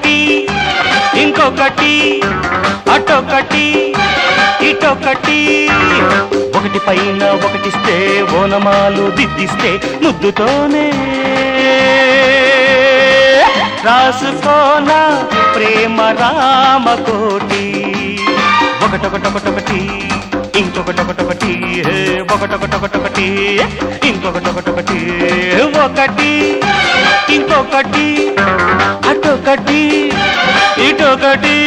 ఒకటి ఇంకొకటి అటొకటి ఇటొకటి ఒకటి పైన ఒకటిస్తే ఓనమాలు దిద్దిస్తే ముద్దుతోనే రాసుకోన ప్రేమ రామకోటి ఒకటొకటొకటొకటి ఇంకొకటొకటొకటి హే, ఒకటొకటొకటొకటి ఇంకొకటొకటొకటి ఒకటి ఇంకొకటి అటొకటి ఇటొకటి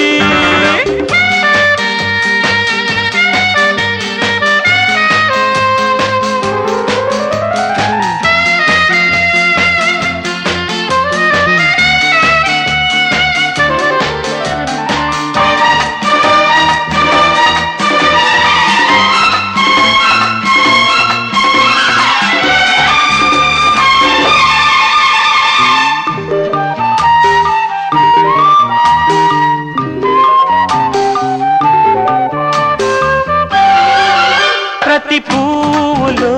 ప్రతి పువ్వులో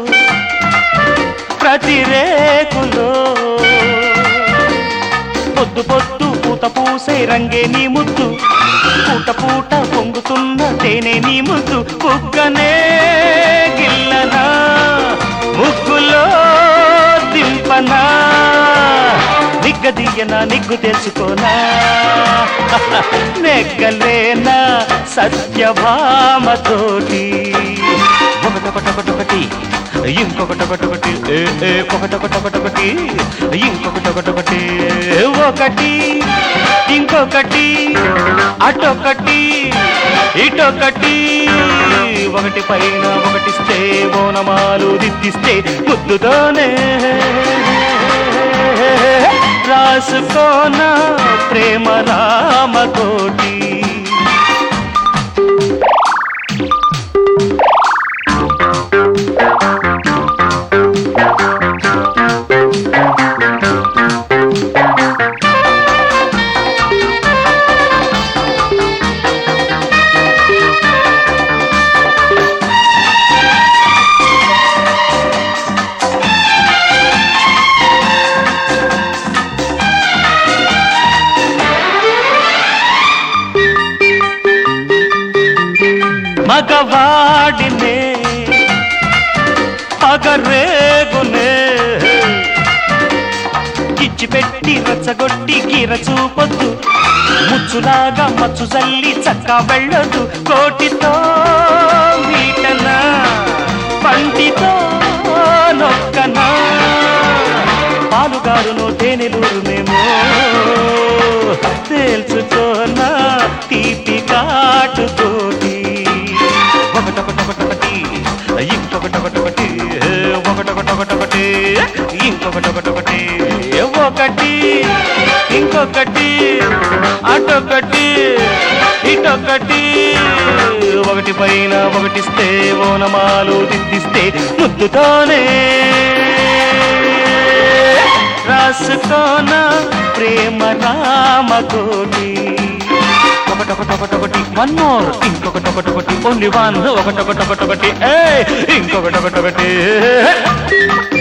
ప్రతి రేకులో పొద్దు పొద్దు పూత పూసే రంగే నీ ముద్దు పూట పూట పొంగుతున్న తేనె నీ ముద్దు బుగ్గనే గిల్లనా ముగ్గులో దింపనా నిగ్గదీయనా నిగ్గు తెలుసుకోనా నెగ్గలేనా సత్యభామతోటి ఒకటొకటొకటొకటి ఇంకొకటొకటొకటి ఏ, ఏ, ఒకటొకటొకటొకటి ఇంకొకటొకటొకటి ఒకటి ఇంకొకటి అటొకటి ఇటొకటి ఒకటి పైన ఒకటిస్తే ఓనమాలు దిద్దిస్తే ముద్దుతోనే రాసుకోన ప్రేమ రామతోటి మగవాడినే పగరేగునే ఇచ్చిపెట్టి రచ్చగొట్టి గీర చూపొద్దు ముచ్చులాగా మచ్చు జల్లి చక్క వెళ్ళొద్దు కోటితో వీటనా పంటితో నొక్కనా పాలుగారును తేనెలూరునేమో తేల్చుకోనా తీపి కాటుతోటి ఒకటొకటొకటొకటి ఇంకొకటొకటొకటి ఒకటొకటొకటొకటి ఇంకొకటొకటొకటి ఒకటి ఇంకొకటి అటొకటి ఇటొకటి ఒకటి పైన ఒకటిస్తే ఓనమాలు దిద్దిస్తే ముద్దుతోనే రాసుకోన ప్రేమ రామకోటి ఒకటొకటొకటొకటి వన్ మోర్ ఇంకొకటొకటొకటి ఓన్లీ వన్ ఒకటొకటొకటొకటి ఏ ఇంకొకటొకటొకటి